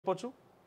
చెప్పొచ్చు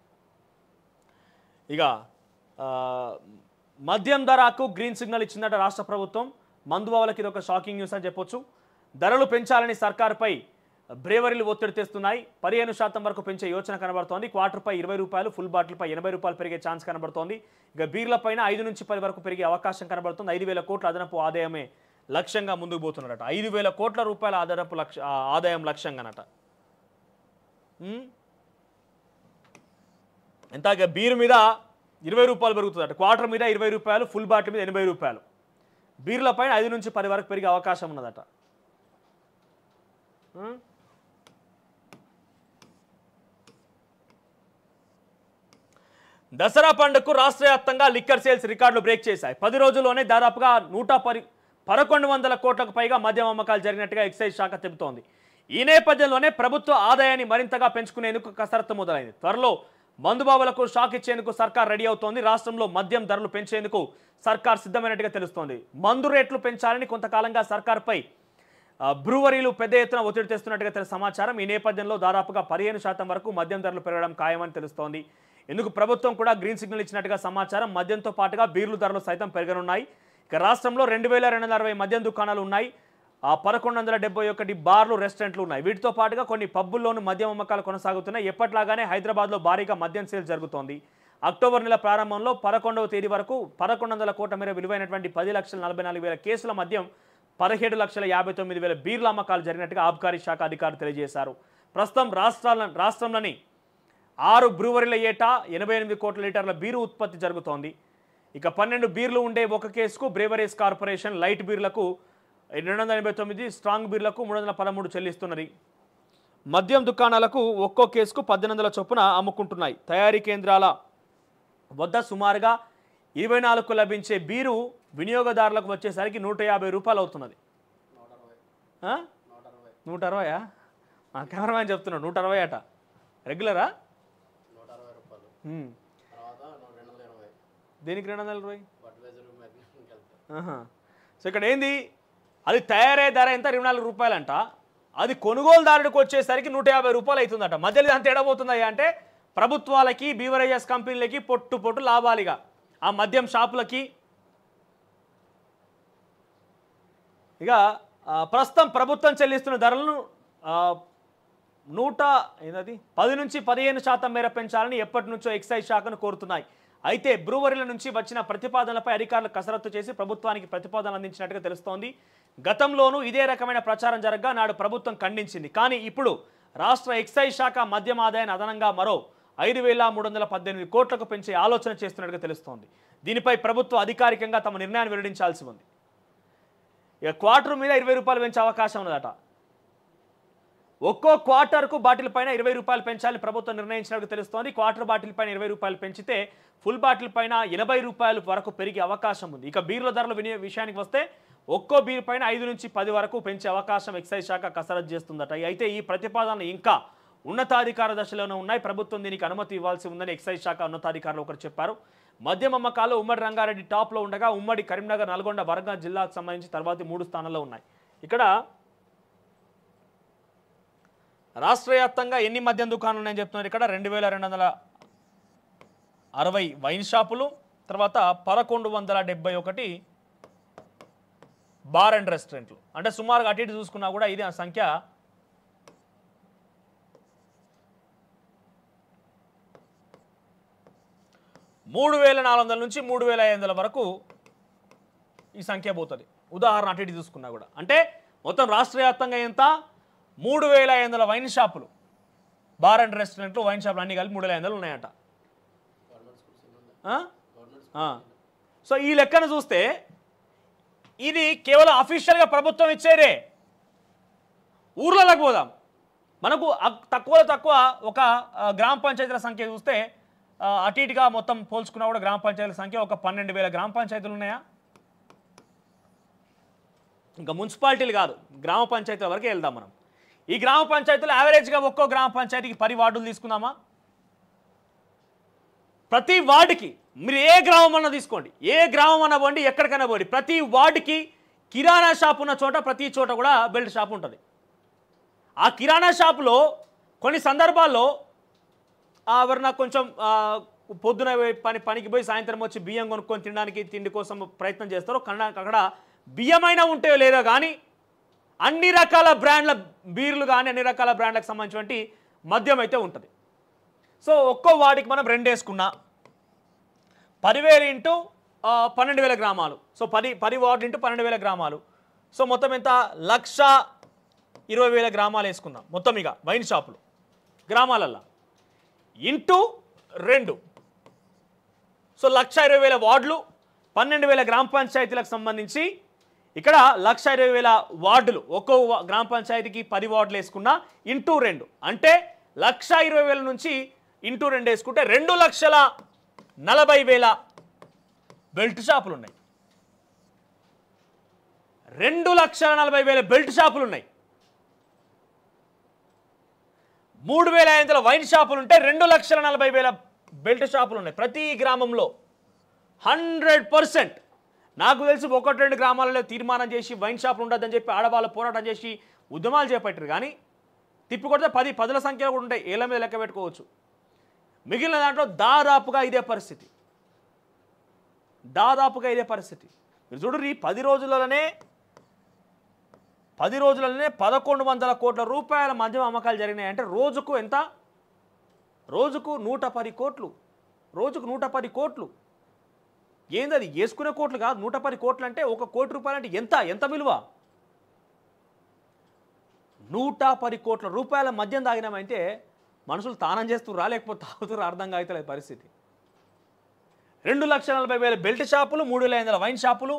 ఇక ఆ, మద్యం ధరకు గ్రీన్ సిగ్నల్ ఇచ్చిందట రాష్ట్ర ప్రభుత్వం మందుబావులకి ఇది ఒక షాకింగ్ న్యూస్ అని చెప్పొచ్చు ధరలు పెంచాలని సర్కారుపై బ్రేవరీలు ఒత్తిడి తెస్తున్నాయి పదిహేను శాతం వరకు పెంచే యోచన కనబడుతోంది క్వార్టర్పై ఇరవై రూపాయలు ఫుల్ బాటిల్పై ఎనభై రూపాయలు పెరిగే ఛాన్స్ కనబడుతోంది ఇక బీర్ల పైన ఐదు నుంచి పది వరకు పెరిగే అవకాశం కనబడుతుంది ఐదు వేల కోట్ల అదనపు ఆదాయమే లక్ష్యంగా ముందుకు పోతున్నారట ఐదు వేల కోట్ల రూపాయల అదనపు లక్ష ఆ, ఆదాయం లక్ష్యంగానట ఉమ్? ఎంత ఇక బీర్ మీద ఇరవై రూపాయలు పెరుగుతుందట క్వార్టర్ మీద ఇరవై రూపాయలు ఫుల్ బాటిల్ మీద ఎనభై రూపాయలు బీర్ల పైన ఐదు నుంచి పది వరకు పెరిగే అవకాశం ఉన్నదట ఉం? దసరా పండుగకు రాష్ట్ర వ్యాప్తంగా లిక్కర్ సేల్స్ రికార్డులు బ్రేక్ చేశాయి పది రోజుల్లోనే దాదాపుగా నూట పరి పదకొండు వందల కోట్లకు పైగా మద్యం అమ్మకాలు జరిగినట్టుగా ఎక్సైజ్ శాఖ చెబుతోంది ఈ నేపథ్యంలోనే ప్రభుత్వ ఆదాయాన్ని మరింతగా పెంచుకునేందుకు కసరత్తు మొదలైంది త్వరలో మందుబాబులకు షాక్ ఇచ్చేందుకు సర్కార్ రెడీ అవుతోంది రాష్ట్రంలో మద్యం ధరలు పెంచేందుకు సర్కార్ సిద్ధమైనట్టుగా తెలుస్తోంది మందు రేట్లు పెంచాలని కొంతకాలంగా సర్కార్పై ఆ, బ్రూవరీలు పెద్ద ఎత్తున ఒత్తిడి తెస్తున్నట్టుగా తెలిసిన సమాచారం ఈ నేపథ్యంలో దాదాపుగా పదిహేను శాతం వరకు మద్యం ధరలు పెరగడం ఖాయమని తెలుస్తోంది ఇందుకు ప్రభుత్వం కూడా గ్రీన్ సిగ్నల్ ఇచ్చినట్టుగా సమాచారం మద్యంతో పాటుగా బీర్లు ధరలు సైతం పెరగనున్నాయి ఇక రాష్ట్రంలో రెండు వేల రెండు వందల అరవై మద్యం దుకాణాలు ఉన్నాయి ఆ పదకొండు వందల డెబ్బై ఒకటి బార్లు రెస్టారెంట్లు ఉన్నాయి వీటితో పాటుగా కొన్ని పబ్బుల్లోనూ మద్యం అమ్మకాలు కొనసాగుతున్నాయి ఎప్పట్లాగానే హైదరాబాద్లో భారీగా మద్యం సేల్ జరుగుతోంది అక్టోబర్ నెల ప్రారంభంలో పదకొండవ తేదీ వరకు పదకొండు వందల కోట్ల మేర విలువైనటువంటి పది లక్షల నలభై నాలుగు వేల కేసుల మద్యం పదిహేడు లక్షల యాభై తొమ్మిది వేల బీర్ల అమ్మకాలు జరిగినట్టుగా ఆబ్కారీ శాఖ అధికారులు తెలియజేశారు ప్రస్తుతం రాష్ట్రాల రాష్ట్రంలోని ఆరు బ్రూవరీల ఏటా ఎనభై ఎనిమిది కోట్ల లీటర్ల బీరు ఉత్పత్తి జరుగుతోంది ఇక పన్నెండు బీర్లు ఉండే ఒక కేసుకు బ్రేవరీస్ కార్పొరేషన్ లైట్ బీర్లకు రెండు వందల ఎనభై తొమ్మిది స్ట్రాంగ్ బీర్లకు మూడు వందల పదమూడు చెల్లిస్తున్నది మద్యం దుకాణాలకు ఒక్కో కేసుకు పద్దెనిమిది వందల చొప్పున అమ్ముకుంటున్నాయి తయారీ కేంద్రాల వద్ద సుమారుగా ఇరవై నాలుగుకు లభించే బీరు వినియోగదారులకు వచ్చేసరికి నూట యాభై రూపాయలు అవుతున్నది ఆ? నూట అరవయా మా కెమెరామ్యాన్ చెప్తున్నాడు నూట అరవై అట రెగ్యులరా నూట అరవై రూపాయలు ఉమ్. తర్వాత నూట రెండు వందల ఇరవై దేనికి రెండు వందల ఇరవై బడ్వైజర్ మెగ్నెట్కి వెళ్తాయి ఆహా. సో ఇక్కడ ఏంది అది తయారయ్యే ధర ఎంత ఇరవై నాలుగు రూపాయలంట అది కొనుగోలుదారుడికి వచ్చేసరికి నూట యాభై రూపాయలు అవుతుందట మధ్యలో అంత ఎడబోతుందయ్యా అంటే ప్రభుత్వాలకి బీవరేజెస్ కంపెనీలకి పొట్టు పొట్టు లాభాలిగా ఆ మద్యం షాపులకి ఇక ఆ, ప్రస్తుతం ప్రభుత్వం చెల్లిస్తున్న ధరలను ఆ, నూట ఏంటది పది నుంచి పదిహేను శాతం మేర పెంచాలని ఎప్పటి నుంచో ఎక్సైజ్ శాఖను కోరుతున్నాయి అయితే బ్రూవరీల నుంచి వచ్చిన ప్రతిపాదనలపై అధికారులు కసరత్తు చేసి ప్రభుత్వానికి ప్రతిపాదనలు అందించినట్టుగా తెలుస్తోంది గతంలోనూ ఇదే రకమైన ప్రచారం జరగగా నాడు ప్రభుత్వం ఖండించింది కానీ ఇప్పుడు రాష్ట్ర ఎక్సైజ్ శాఖ మద్యం ఆదాయాన్ని అదనంగా మరో ఐదు వేల మూడు వందల పద్దెనిమిది కోట్లకు పెంచే ఆలోచన చేస్తున్నట్టుగా తెలుస్తోంది దీనిపై ప్రభుత్వం అధికారికంగా తమ నిర్ణయాన్ని వెల్లడించాల్సి ఉంది ఇక క్వార్టర్ మీద ఇరవై రూపాయలు పెంచే అవకాశం ఉన్నదట ఒక్కో క్వార్టర్కు బాటిల్ పైన ఇరవై రూపాయలు పెంచాలని ప్రభుత్వం నిర్ణయించినట్టు తెలుస్తోంది క్వార్టర్ బాటిల్ పైన ఇరవై రూపాయలు పెంచితే ఫుల్ బాటిల్ పైన ఎనభై రూపాయలు వరకు పెరిగే అవకాశం ఉంది ఇక బీర్ల ధరల వినియోగ విషయానికి వస్తే ఒక్కో బీర్ పైన ఐదు నుంచి పది వరకు పెంచే అవకాశం ఎక్సైజ్ శాఖ కసరత్తు చేస్తుందట అయితే ఈ ప్రతిపాదనలు ఇంకా ఉన్నతాధికార దశలోనే ఉన్నాయి ప్రభుత్వం దీనికి అనుమతి ఇవ్వాల్సి ఉందని ఎక్సైజ్ శాఖ ఉన్నతాధికారులు ఒకరు చెప్పారు మద్యం అమ్మకాలు ఉమ్మడి రంగారెడ్డి టాప్లో ఉండగా ఉమ్మడి కరీంనగర్ నల్గొండ వరంగల్ జిల్లాకు సంబంధించి తర్వాతి మూడు స్థానాల్లో ఉన్నాయి ఇక్కడ రాష్ట్ర వ్యాప్తంగా ఎన్ని మద్యం దుకాణాలు ఉన్నాయని చెప్తున్నారు ఇక్కడ రెండు వేల రెండు వందల అరవై వైన్ షాపులు తర్వాత పదకొండు వందల డెబ్బై ఒకటి బార్ అండ్ రెస్టారెంట్లు అంటే సుమారుగా అటు ఇటు చూసుకున్నా కూడా ఇది ఆ సంఖ్య మూడు వేల నాలుగు వందల నుంచి మూడు వేల ఐదు వందల వరకు ఈ సంఖ్య పోతుంది ఉదాహరణ అటు ఇటు చూసుకున్నా కూడా అంటే మొత్తం రాష్ట్ర వ్యాప్తంగా ఎంత మూడు వేల ఐదు వందల వైన్ షాపులు బార్ అండ్ రెస్టారెంట్లు వైన్ షాపులు అన్నీ కలిపి మూడు వేల ఐదు వందలు ఉన్నాయట గవర్నమెంట్ స్కూల్స్ ఎన్ని ఉన్నాయి ఆ? గవర్నమెంట్ ఆ. సో ఈ లెక్కను చూస్తే ఇది కేవలం అఫీషియల్గా ప్రభుత్వం ఇచ్చేదే ఊర్లలోకి పోదాం మనకు అక్- తక్కువలో తక్కువ ఒక ఆ, గ్రామ పంచాయతీల సంఖ్య చూస్తే ఆ, అటు ఇటుగా మొత్తం పోల్చుకున్నా కూడా గ్రామ పంచాయతీల సంఖ్య ఒక పన్నెండు వేల గ్రామ పంచాయతీలు ఉన్నాయా ఇంకా మున్సిపాలిటీలు కాదు గ్రామ పంచాయతీల వరకే వెళ్దాం మనం ఈ గ్రామ పంచాయతీలు యావరేజ్గా ఒక్కో గ్రామ పంచాయతీకి పది వార్డులు తీసుకుందామా ప్రతి వార్డుకి మీరు ఏ గ్రామం అన్నా తీసుకోండి ఏ గ్రామం అన్నా పోండి ఎక్కడికైనా పోండి ప్రతి వార్డుకి కిరాణా షాప్ ఉన్న చోట ప్రతి చోట కూడా బెల్ట్ షాప్ ఉంటుంది ఆ కిరాణా షాపులో కొన్ని సందర్భాల్లో ఆ, ఎవరన్నా కొంచెం ఆ, పొద్దున పోయి పని పనికి పోయి సాయంత్రం వచ్చి బియ్యం కొనుక్కొని తినడానికి తిండి కోసం ప్రయత్నం చేస్తారో కన్నా అక్కడ బియ్యమైనా ఉంటే లేదో కానీ అన్ని రకాల బ్రాండ్ల బీర్లు కానీ అన్ని రకాల బ్రాండ్లకు సంబంధించినటువంటి మద్యం అయితే ఉంటుంది సో ఒక్కో వాటికి మనం రెండు వేసుకున్నా పదివేలు ఇంటూ ఆ, పన్నెండు వేల గ్రామాలు సో పది పది వార్డులు ఇంటూ పన్నెండు వేల గ్రామాలు సో మొత్తం ఎంత లక్ష ఇరవై వేల గ్రామాలు వేసుకుందాం మొత్తం ఇక వైన్ షాపులు గ్రామాలల్లో ఇంటూ రెండు సో లక్ష ఇరవై వేల వార్డులు పన్నెండు వేల గ్రామ పంచాయతీలకు సంబంధించి ఇక్కడ లక్ష ఇరవై వేల వార్డులు ఒక్కో వా- గ్రామ పంచాయతీకి పది వార్డులు వేసుకున్నా ఇంటూ రెండు అంటే లక్ష ఇరవై వేల నుంచి ఇంటూ రెండు వేసుకుంటే రెండు లక్షల నలభై వేల బెల్ట్ షాపులు ఉన్నాయి రెండు లక్షల నలభై వేల బెల్ట్ షాపులు ఉన్నాయి మూడు వేల ఐదు వందల వైన్ షాపులు ఉంటే రెండు లక్షల నలభై వేల బెల్ట్ షాపులు ఉన్నాయి ప్రతి గ్రామంలో హండ్రెడ్ పర్సెంట్ నాకు తెలిసి ఒకటి రెండు గ్రామాలలో తీర్మానం చేసి వైన్ షాపులు ఉండొద్దని చెప్పి ఆడవాళ్ళు పోరాటం చేసి ఉద్యమాలు చేపట్టారు కానీ తిప్పి కొడితే పది పదుల సంఖ్యలో కూడా ఉంటాయి ఏళ్ళ మీద లెక్క పెట్టుకోవచ్చు మిగిలిన దాంట్లో దాదాపుగా ఇదే పరిస్థితి దాదాపుగా ఇదే పరిస్థితి మీరు చూడరు ఈ పది రోజులలోనే పది రోజులలోనే పదకొండు వందల కోట్ల రూపాయల మద్యం అమ్మకాలు జరిగినాయి అంటే రోజుకు ఎంత రోజుకు నూట పది కోట్లు రోజుకు నూట పది కోట్లు ఏంది అది వేసుకునే కోట్లు కాదు నూట పది కోట్లు అంటే ఒక కోటి రూపాయలు అంటే ఎంత ఎంత విలువ నూట పది కోట్ల రూపాయల మద్యం తాగినామంటే మనుషులు తానం చేస్తురా లేకపోతే తాగుతురా అర్థం కాగలేదు పరిస్థితి రెండు లక్షల నలభై వేల బెల్ట్ షాపులు మూడు వేల ఐదు వందల వైన్ షాపులు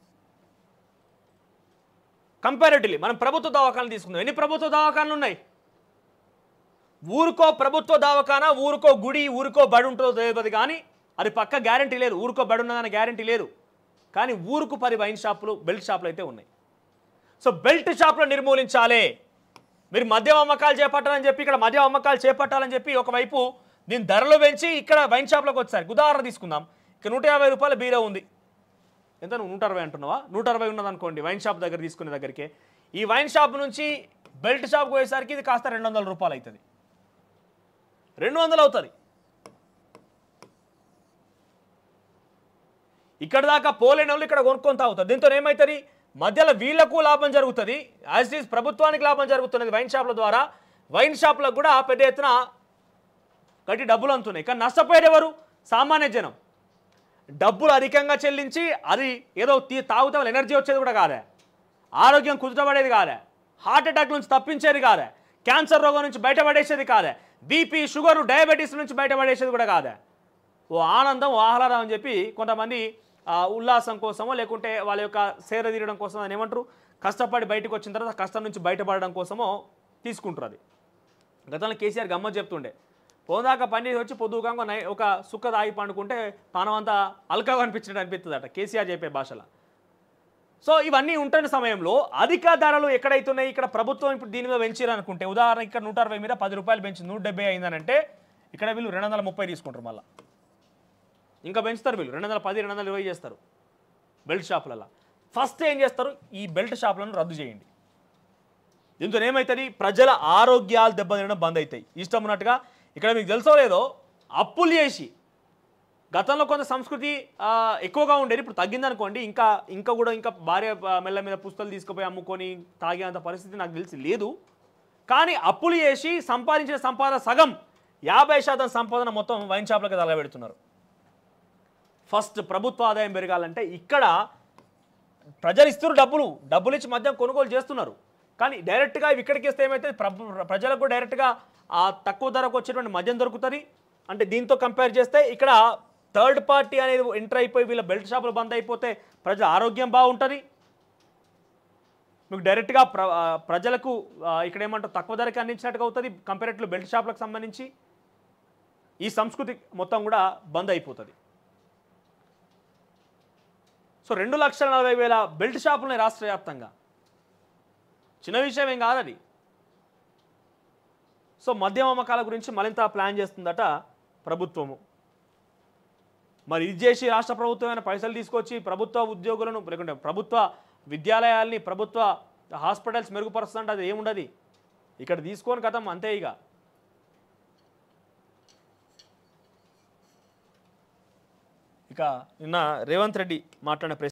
కంపారిటివ్లీ మనం ప్రభుత్వ దవాఖానలు తీసుకుందాం ఎన్ని ప్రభుత్వ దవాఖానలు ఉన్నాయి ఊరుకో ప్రభుత్వ దవాఖానా ఊరుకో గుడి ఊరుకో బడి ఉంటుందో తెలియదు కానీ అది పక్క గ్యారంటీ లేదు ఊరుకో బడి ఉన్నదన్న గ్యారంటీ లేదు కానీ ఊరుకు పది వైన్ షాపులు బెల్ట్ షాపులు అయితే ఉన్నాయి సో బెల్ట్ షాపులు నిర్మూలించాలి మీరు మద్యం అమ్మకాలు చేపట్టాలని చెప్పి ఇక్కడ మద్యం అమ్మకాలు చేపట్టాలని చెప్పి ఒకవైపు దీని ధరలు పెంచి ఇక్కడ వైన్ షాప్లోకి వచ్చారు ఉదాహరణ తీసుకుందాం ఇక్కడ నూట యాభై రూపాయల బీరే ఉంది ఎంత నువ్వు నూట అరవై అంటున్నావా నూట అరవై ఉన్నదనుకోండి వైన్ షాప్ దగ్గర తీసుకునే దగ్గరికి ఈ వైన్ షాప్ నుంచి బెల్ట్ షాప్కి పోయేసరికి ఇది కాస్త రెండు వందల రూపాయలు అవుతుంది రెండు వందలు అవుతుంది ఇక్కడ దాకా పోలేని వాళ్ళు ఇక్కడ కొనుక్కొని తాగుతారు దీంతో ఏమవుతుంది మధ్యలో వీళ్లకు లాభం జరుగుతుంది యాజ్ ఈజ్ ప్రభుత్వానికి లాభం జరుగుతున్నది వైన్ షాప్ల ద్వారా వైన్ షాప్లకు కూడా పెద్ద ఎత్తున గట్టి డబ్బులు అందుతున్నాయి కానీ నష్టపోయేది ఎవరు సామాన్య జనం డబ్బులు అధికంగా చెల్లించి అది ఏదో తీ తాగుతే వాళ్ళ ఎనర్జీ వచ్చేది కూడా కాదే ఆరోగ్యం కుదుటపడేది కాదే హార్ట్ అటాక్ నుంచి తప్పించేది కాదే క్యాన్సర్ రోగం నుంచి బయటపడేసేది కాదే బీపీ షుగర్ డయాబెటీస్ నుంచి బయటపడేసేది కూడా కాదే ఓ ఆనందం ఓ ఆహ్లాదం అని చెప్పి కొంతమంది ఆ, ఉల్లాసం కోసమో లేకుంటే వాళ్ళ యొక్క సేర తీరడం కోసం అని ఏమంటారు కష్టపడి బయటకు వచ్చిన తర్వాత కష్టం నుంచి బయటపడడం కోసమో తీసుకుంటారు అది గతంలో కేసీఆర్ గమ్మత్ చెప్తుండే పోదాకా పని చేసి వచ్చి పొద్దుగా నై ఒక సుక్క తాగి పండుకుంటే పానం అంతా అల్కగా అనిపించినట్టు అనిపిస్తుంది అట కేసీఆర్ చెప్పే భాషలో సో ఇవన్నీ ఉంటున్న సమయంలో అధిక ధరలు ఎక్కడైతున్నాయి ఇక్కడ ప్రభుత్వం ఇప్పుడు దీని మీద పెంచారు అనుకుంటే ఉదాహరణ ఇక్కడ నూట అరవై మీద పది రూపాయలు పెంచింది నూట డెబ్బై అయిందనంటే ఇక్కడ వీళ్ళు రెండు వందల ముప్పై తీసుకుంటారు మళ్ళీ ఇంకా పెంచుతారు వీళ్ళు రెండు వందల పది రెండు వందల ఇరవై చేస్తారు బెల్ట్ షాపులలో ఫస్ట్ ఏం చేస్తారు ఈ బెల్ట్ షాపులను రద్దు చేయండి దీంతో ఏమవుతుంది ప్రజల ఆరోగ్యాలు దెబ్బతినడం బంద్ అవుతాయి ఇష్టం ఉన్నట్టుగా ఇక్కడ మీకు తెలుసో లేదో అప్పులు చేసి గతంలో కొంత సంస్కృతి ఆ, ఎక్కువగా ఉండేది ఇప్పుడు తగ్గిందనుకోండి ఇంకా ఇంకా కూడా ఇంకా భార్య ఆ, మెల్ల మీద పుస్తకాలు తీసుకుపోయి అమ్ముకొని తాగేంత పరిస్థితి నాకు తెలిసి లేదు కానీ అప్పులు చేసి సంపాదించిన సంపాదన సగం యాభై శాతం సంపాదన మొత్తం వైన్ షాప్లకు తగలబెడుతున్నారు ఫస్ట్ ప్రభుత్వ ఆదాయం పెరగాలంటే ఇక్కడ ప్రజలు ఇస్తున్నారు డబ్బులు డబ్బులు ఇచ్చి మద్యం కొనుగోలు చేస్తున్నారు కానీ డైరెక్ట్గా ఇవి ఇక్కడికి ఇస్తే ఏమైతే ప్రభు ప్రజలకు డైరెక్ట్గా ఆ తక్కువ ధరకు వచ్చేటువంటి మద్యం దొరుకుతుంది అంటే దీంతో కంపేర్ చేస్తే ఇక్కడ థర్డ్ పార్టీ అనేది ఎంటర్ అయిపోయి వీళ్ళ బెల్ట్ షాపులు బంద్ అయిపోతే ప్రజల ఆరోగ్యం బాగుంటుంది మీకు డైరెక్ట్గా ప్ర ఆ, ప్రజలకు ఆ, ఇక్కడ ఏమంటారు తక్కువ ధరకి అందించినట్టుగా అవుతుంది కంపేరేటివ్ బెల్ట్ షాపులకు సంబంధించి ఈ సంస్కృతి మొత్తం కూడా బంద్ అయిపోతుంది సో రెండు లక్షల నలభై వేల బెల్ట్ షాపులు ఉన్నాయి రాష్ట్ర వ్యాప్తంగా చిన్న విషయం ఏం కాదు అది సో మద్యం అమ్మకాల గురించి మరింత ప్లాన్ చేస్తుందట ప్రభుత్వము మరి ఇది చేసి రాష్ట్ర ప్రభుత్వం ఏమైనా పైసలు తీసుకొచ్చి ప్రభుత్వ ఉద్యోగులను లేకుంటే ప్రభుత్వ విద్యాలయాల్ని ప్రభుత్వ హాస్పిటల్స్ మెరుగుపరుస్తుందంటే అది ఏముండదు ఇక్కడ తీసుకొని కథం అంతే ఇక ఇక నిన్న రేవంత్ రెడ్డి మాట్లాడిన ప్రెస్